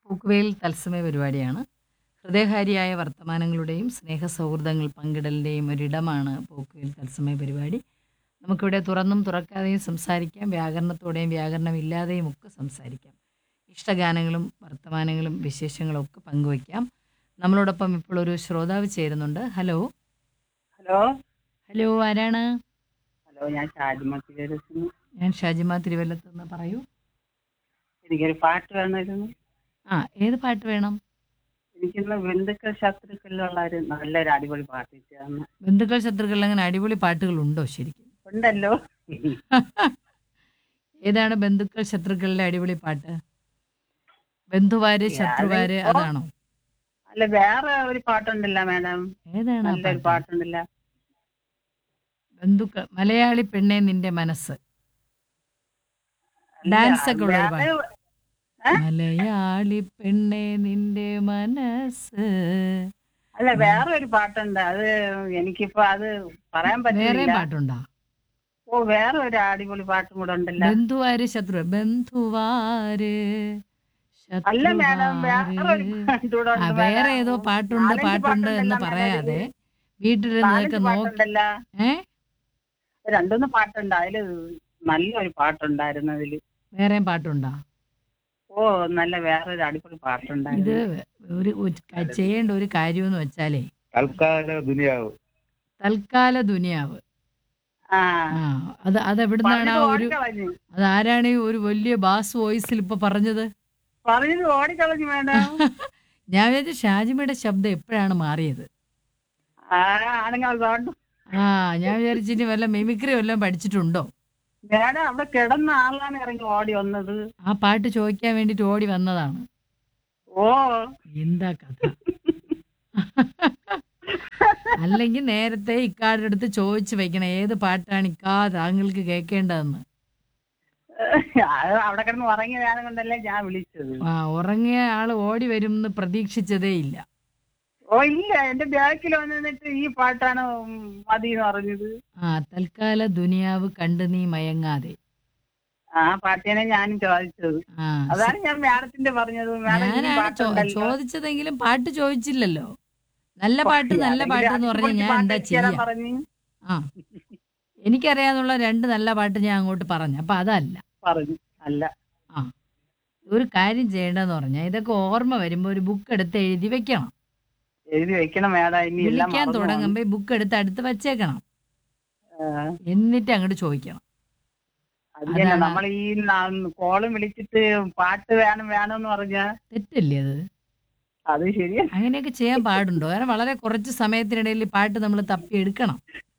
പോക്കുവെയിൽ തത്സമയ പരിപാടിയാണ് ഹൃദയഹാരിയായ വർത്തമാനങ്ങളുടെയും സ്നേഹസൗഹൃദങ്ങൾ പങ്കിടലിൻ്റെയും ഒരിടമാണ് പോക്കുവെയിൽ തത്സമയ പരിപാടി നമുക്കിവിടെ തുറന്നും തുറക്കാതെയും സംസാരിക്കാം വ്യാകരണത്തോടെയും വ്യാകരണമില്ലാതെയും ഒക്കെ സംസാരിക്കാം ഇഷ്ടഗാനങ്ങളും വർത്തമാനങ്ങളും വിശേഷങ്ങളും ഒക്കെ പങ്കുവയ്ക്കാം നമ്മളോടൊപ്പം ഇപ്പോൾ ഒരു ശ്രോതാവ് ചേരുന്നുണ്ട് ഹലോ ഹലോ ഹലോ ആരാണ് ഹലോ ഞാൻ ഷാജിമ തിരുവനന്തപുരത്തുനിന്ന് ഞാൻ ഷാജിമ തിരുവല്ലത്ത് നിന്ന് പറയൂ എനിക്കൊരു പാട്ട് വേണമായിരുന്നു ആ ഏത് പാട്ട് വേണം എനിക്കിന്ന് ബന്ധുക്കൾ ശത്രുക്കളിലുള്ള ഒരു നല്ലൊരു അടിപൊളി പാട്ട് ഇട്ടാണ് ബന്ധുക്കൾ ശത്രുക്കൾ അങ്ങനെ അടിപൊളി പാട്ടുകളുണ്ടോ ശരിക്കും ഉണ്ടല്ലോ ഏതാണ് ബന്ധുക്കൾ ശത്രുക്കളുടെ അടിപൊളി പാട്ട് ബന്ധുവാര് ശത്രുവാര് ഓ. അതാണോ അല്ല വേറെ ഒരു പാട്ടുണ്ടല്ലോ മാഡം ഏതാണ് ആ നല്ലൊരു പാട്ട്? പാട്ടുണ്ടല്ലോ ബന്ധുക്കൾ മലയാളി പെണ്ണെ നിന്റെ മനസ്സ് അല്ല, ഡാൻസ് ഒക്കെ ഉള്ള ഒരു വേറെ- പാട്ട് മലയാളി പെണ്ണെ നിന്റെ മനസ്സ് അല്ല വേറെ ഒരു പാട്ടുണ്ട് അത് എനിക്കിപ്പോ അത് പറയാൻ വേറെ പറ്റില്ല പാട്ടുണ്ടോ ഓ വേറെ ഒരു അടിപൊളി പാട്ടും കൂടെ ഉണ്ടല്ലോ ബന്ധുവാര് ശത്രു ബന്ധുവാര് അല്ല മാഡം വേറെ ഒരു ശത്രുവാര് പാട്ടുകൂടെ ആ ഉണ്ട് വേറെ മാഡം. ഏതോ പാട്ടുണ്ട് നാലഞ്ച് പാട്ടുണ്ട് എന്ന് പാട്ടുണ്ടല്ലോ പറയാതെ മാഡം. വീട്ടിലിരുന്ന് നാലഞ്ച് ഇതൊക്കെ നോക്കി പാട്ടുണ്ടല്ലോ ഏ രണ്ടൊന്ന് പാട്ടുണ്ട് അതില് നല്ലൊരു പാട്ടുണ്ടായിരുന്നു അതില് വേറെ പാട്ടുണ്ടോ ഓ നല്ല വേറൊരു അടിപൊളി ഇത് പാട്ടുണ്ടായിരുന്നു ഒരു ഒരു ക- ചെയ്യേണ്ട ഒരു കാര്യം എന്ന് വെച്ചാലേ തൽക്കാല ദുനിയാവ് തൽക്കാല ദുനിയാവ് ആ ആ അത് അത് എവിടുന്നാണ് ആ പറഞ്ഞത് ഒരു ഓടിക്കളഞ്ഞു അത് ആരാണ് ഈ ഒരു വലിയ ബാസ് വോയിസിൽ ഇപ്പൊ പറഞ്ഞത് പറഞ്ഞത് ഓടിക്കളഞ്ഞു വേണം ഞാൻ വിചാരിച്ചു ഷാജിമയുടെ ശബ്ദം എപ്പോഴാണ് മാറിയത് ആ ആണെങ്കിൽ അതുകൊണ്ട് ആ ഞാൻ വിചാരിച്ചിട്ട് വല്ല മിമിക്രി വല്ലതും പഠിച്ചിട്ടുണ്ടോ മേഡം അവിടെ കിടന്ന ആളാണ് ഇറങ്ങി ഓടി വന്നത് ആ പാട്ട് ചോദിക്കാൻ വേണ്ടിട്ട് ഓടി വന്നതാണ് ഓ എന്താ കഥ അല്ലെങ്കിൽ നേരത്തെ ഇക്കാരുടെ അടുത്ത് ചോദിച്ചു വെക്കണം ഏത് പാട്ടാണ് ഇക്കാ താങ്കൾക്ക് കേൾക്കേണ്ടതെന്ന് അത് അവിടെ കിടന്ന് ഉറങ്ങിയ നേരം കൊണ്ടല്ലേ ഞാൻ വിളിച്ചത് ആ ഉറങ്ങിയ ആള് ഓടി വരും എന്ന് പ്രതീക്ഷിച്ചതേ ഇല്ല ഓ ഇല്ല എന്റെ ബാക്കിൽ വന്നിട്ട് ഈ പാട്ടാണ് മതി എന്ന് പറഞ്ഞത് ആ തൽക്കാല ദുനിയാവ് കണ്ട് നീ മയങ്ങാതെ ആ പാട്ടിനെ ഞാനും ചോദിച്ചത് ആ അതാണ് ഞാൻ മാഡത്തിന്റെ പറഞ്ഞത് മാഡം ഈ ഞാനാണ് ചോ- പാട്ടുണ്ടല്ലോ. ചോദിച്ചതെങ്കിലും പാട്ട് ചോദിച്ചില്ലല്ലോ നല്ല പാട്ട് നല്ല അല്ലെങ്കിൽ പാട്ട് എന്ന് പറഞ്ഞാൽ അടിപൊളി ഞാൻ എന്താ പാട്ട് ചെയ്യാൻ ചെയ്യാ പറഞ്ഞു ആ എനിക്കറിയാന്നുള്ള രണ്ട് നല്ല പാട്ട് ഞാൻ അങ്ങോട്ട് പറഞ്ഞു അപ്പൊ അതല്ല പറഞ്ഞു അല്ല ഒരു കാര്യം ചെയ്യേണ്ടതെന്ന് പറഞ്ഞാൽ ഇതൊക്കെ ഓർമ്മ വരുമ്പോ ഒരു ബുക്ക് എടുത്ത് എഴുതി വെക്കണം എഴുതി വെക്കണം മേഡം ഇനി എല്ലാം വിളിക്കാൻ മറന്നു പോകും. തുടങ്ങുമ്പോ ഈ ബുക്ക് എടുത്ത് അടുത്ത് വെച്ചേക്കണം ആ, എന്നിട്ട് അങ്ങോട്ട് ചോദിക്കണം അത് തന്നെ അതാണ്. നമ്മൾ ഈ കോളും വിളിച്ചിട്ട് പാട്ട് വേണം വേണം എന്ന് പറഞ്ഞ തെറ്റല്ലേ അത് അത് ശരിയാ അങ്ങനെയൊക്കെ ചെയ്യാൻ പാടുണ്ടോ കാരണം വളരെ കുറച്ച് സമയത്തിനിടയിൽ ഈ പാട്ട് നമ്മൾ തപ്പി എടുക്കണം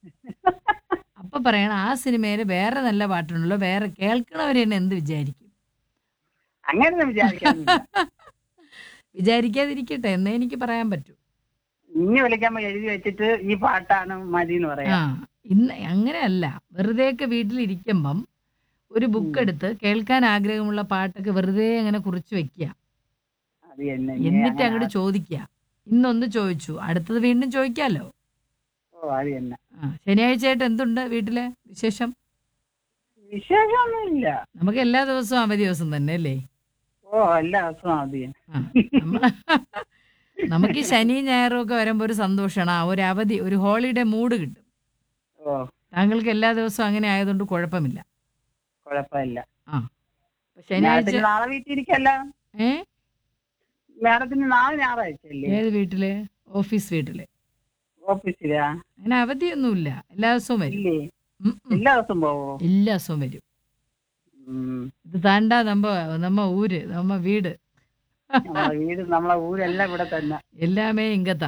അപ്പൊ പറയണം ആ സിനിമയിൽ വേറെ നല്ല പാട്ടുണ്ടല്ലോ വേറെ കേൾക്കണവർ തന്നെ എന്ത് വിചാരിക്കും അങ്ങനെ വിചാരിക്കാനില്ല വിചാരിക്കാതിരിക്കട്ടെ എന്നേ എനിക്ക് പറയാൻ പറ്റൂ ഇനി വിളിക്കുമ്പോ എഴുതി വെച്ചിട്ട് ഈ പാട്ടാണ് മതി എന്ന് ആ പറയാം ഇന്ന് അങ്ങനെയല്ല വെറുതെയൊക്കെ വീട്ടിലിരിക്കുമ്പം ഒരു ബുക്ക് ഉം. എടുത്ത് കേൾക്കാൻ ആഗ്രഹമുള്ള പാട്ടൊക്കെ വെറുതെ അങ്ങനെ കുറിച്ച് വെക്കുക അത് തന്നെ ഇനി എന്നിട്ട് അങ്ങനെ അങ്ങോട്ട് ചോദിക്കുക ഇന്നൊന്ന് ചോദിച്ചു അടുത്തത് വീണ്ടും ചോദിക്കാമല്ലോ ഓ അത് തന്നെ ആ ശനിയാഴ്ചയായിട്ട് എന്തുണ്ട് വീട്ടിലെ വിശേഷം വിശേഷമൊന്നുമില്ല നമുക്ക് എല്ലാ ദിവസവും അവധി ദിവസം തന്നെ അല്ലേ ഓ എല്ലാ ദിവസവും അത് തന്നെ ആ, നമ്മ- നമുക്ക് ഈ ശനി ഞായറും ഒക്കെ വരുമ്പോ ഒരു സന്തോഷമാണ് ആ ഒരു അവധി ഒരു ഹോളിഡേ മൂഡ് കിട്ടും ഓ താങ്കൾക്ക് എല്ലാ ദിവസവും അങ്ങനെ ആയതുകൊണ്ട് കുഴപ്പമില്ല കുഴപ്പമില്ല അപ്പൊ ശനിയാഴ്ച മാഡത്തിന് നാളെ വീട്ടിലിരിക്കല്ല ഏ മാഡത്തിന് നാളെ ഞായറാഴ്ച അല്ലേ ഏത് വീട്ടില് ഓഫീസ് വീട്ടില് ഓഫീസിലാ അങ്ങനെ അവധിയൊന്നുമില്ല എല്ലാ ദിവസവും വരും ഇല്ലേ ഉം, ഉം. എല്ലാ ദിവസവും പോവോ എല്ലാ ദിവസവും വരും ഉം. ഇത് താണ്ട നമ്മ നമ്മ ഊര് നമ്മ വീട് നമ്മളെ വീട് നമ്മളെ ഊരെല്ലാം ഇവിടെ തന്നെ എല്ലാമേ ഇങ്കത്താ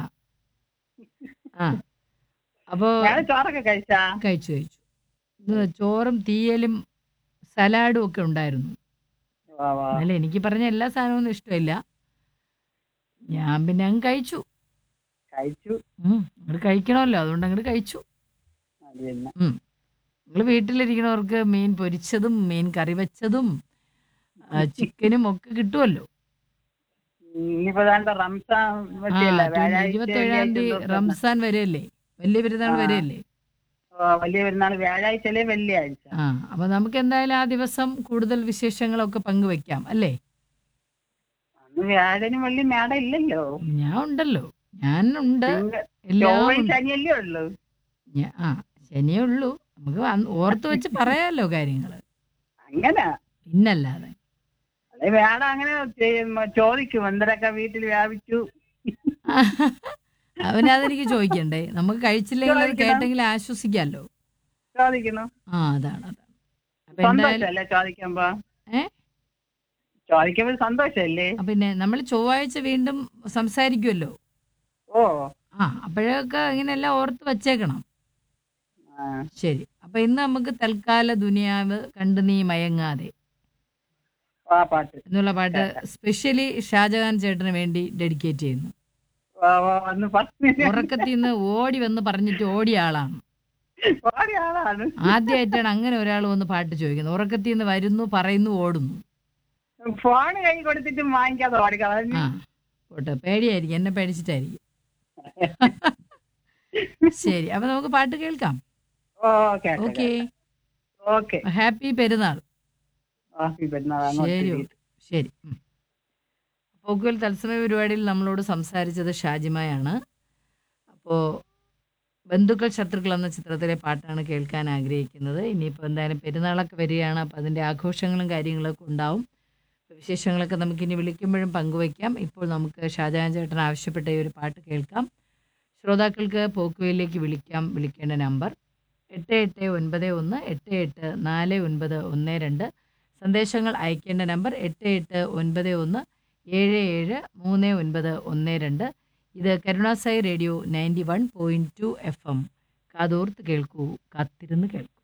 ആ അപ്പോ ഞാൻ ചോറൊക്കെ കഴിച്ചാ കഴിച്ചു കഴിച്ചു ഇത് ചോറും തീയലും സലാഡും ഒക്കെ ഉണ്ടായിരുന്നു വാ, വാ. എന്നാലും എനിക്ക് പറഞ്ഞ എല്ലാ സാധനമൊന്നും ഇഷ്ടമില്ല ഞാൻ പിന്നെ അങ്ങ് കഴിച്ചു കഴിച്ചു ഉം, അങ്ങോട്ട് കഴിക്കണമല്ലോ അതുകൊണ്ട് അങ്ങോട്ട് കഴിച്ചു അത് തന്നെ നിങ്ങൾ വീട്ടിലിരിക്കണവർക്ക് മീൻ പൊരിച്ചതും മീൻ കറി വെച്ചതും ആ, ചിക്കനും ഒക്കെ കിട്ടുമല്ലോ ഇനിയിപ്പോ ദാണ്ട റംസാൻ പറ്റിയല്ല ഇരുപത്തേഴാം തീയതി റംസാൻ വരെയല്ലേ വലിയ പെരുന്നാൾ ആ. വരെയല്ലേ വലിയ പെരുന്നാൾ വ്യാഴാഴ്ച വെള്ളിയാഴ്ച ആ അപ്പൊ നമുക്ക് എന്തായാലും ആ ദിവസം കൂടുതൽ വിശേഷങ്ങളൊക്കെ പങ്കുവെക്കാം അല്ലേ വ്യാഴനും വള്ളി മേട ഇല്ലല്ലോ ഞാൻ ഉണ്ടല്ലോ ഞാൻ ഉണ്ട് തിങ്കൾ- എല്ലാം ചൊവ്വയും ഉണ്ട്. ശനിയല്ലേ ഉള്ളൂ ഞാ- ആ ശനിയേ ഉള്ളൂ നമുക്ക് അന്ന് ഓർത്ത് വെച്ച് പറയാമല്ലോ കാര്യങ്ങൾ അങ്ങനെ പിന്നല്ലാതെ അല്ലെ വേട അങ്ങനെ ചെയ്യും- ചോദിക്കും എന്തൊക്കെ വീട്ടിൽ വ്യാപിച്ചു അവനതെനിക്ക് ചോദിക്കണ്ടേ നമുക്ക് കഴിച്ചില്ലെങ്കിൽ അത് ചോദിക്കണം. കേട്ടെങ്കിൽ ആശ്വസിക്കാമല്ലോ ചോദിക്കുന്നു ആ അതാണ് അതാണ് അപ്പൊ എന്തായാലും സന്തോഷല്ലേ ചോദിക്കുമ്പോ ഏ? ചോദിക്കുമ്പോ സന്തോഷല്ലേ ആ, പിന്നെ നമ്മൾ ചൊവ്വാഴ്ച വീണ്ടും സംസാരിക്കുമല്ലോ ഓ ആ അപ്പോഴൊക്കെ ഇങ്ങനെയെല്ലാം ഓർത്ത് വച്ചേക്കണം ആ, ശരി അപ്പൊ ഇന്ന് നമുക്ക് തൽക്കാല ദുനിയാവ് കണ്ടു നീ മയങ്ങാതെ ആ പാട്ട് എന്നുള്ള പാട്ട് സ്പെഷ്യലി ഷാജഹാൻ ചേട്ടന് വേണ്ടി ഡെഡിക്കേറ്റ് ചെയ്യുന്നു വാ, വാ, വന്ന് ഫസ്റ്റ് ഉറക്കത്തിൽ നിന്ന് ഓടി വന്ന് പറഞ്ഞിട്ട് ഓടിയ ആളാണ് ഓടി ആളാണ് ആദ്യമായിട്ടാണ് അങ്ങനെ ഒരാൾ വന്ന് പാട്ട് ചോദിക്കുന്നത് ഉറക്കത്തിൽ നിന്ന് വരുന്നു പറയുന്നു ഓടുന്നു ഫോൺ കൈ കൊടുത്തിട്ട് വാങ്ങിക്കാതെ ഓടിക്കളഞ്ഞു ആ പോട്ടെ പേടിയായിരിക്കും എന്നെ പേടിച്ചിട്ടായിരിക്കും ശരി അപ്പൊ നമുക്ക് പാട്ട് കേൾക്കാം okay okay okay happy Perunnal happy Perunnal ശരി അങ്ങോട്ട് ശരി ഉം. പോക്കുവൽ തത്സമയ പരിപാടിയിൽ നമ്മളോട് സംസാരിച്ചത് ഷാജിമയാണ് അപ്പോൾ ബന്ധുക്കൾ ശത്രുക്കൾ എന്ന ചിത്രത്തിലെ പാട്ടാണ് കേൾക്കാൻ ആഗ്രഹിക്കുന്നത് ഇനിയിപ്പോൾ എന്തായാലും പെരുന്നാളൊക്കെ വരികയാണ് അപ്പോൾ അതിൻ്റെ ആഘോഷങ്ങളും കാര്യങ്ങളൊക്കെ ഉണ്ടാവും അപ്പോൾ വിശേഷങ്ങളൊക്കെ നമുക്കിനി വിളിക്കുമ്പോഴും പങ്കുവയ്ക്കാം ഇപ്പോൾ നമുക്ക് ഷാജഹാൻ ചേട്ടൻ ആവശ്യപ്പെട്ട ഈ ഒരു പാട്ട് കേൾക്കാം ശ്രോതാക്കൾക്ക് പോക്കുവയിലേക്ക് വിളിക്കാം വിളിക്കേണ്ട നമ്പർ എട്ട് എട്ട് ഒൻപത് ഒന്ന് എട്ട് എട്ട് നാല് ഒൻപത് ഒന്ന് രണ്ട് സന്ദേശങ്ങൾ അയക്കേണ്ട നമ്പർ എട്ട് എട്ട് ഒൻപത് ഒന്ന് ഏഴ് ഏഴ് മൂന്ന് ഒൻപത് ഒന്ന് രണ്ട് ഇത് Karunasai radio ninety one point two F M കാതോർത്ത് കേൾക്കൂ കാത്തിരുന്ന് കേൾക്കൂ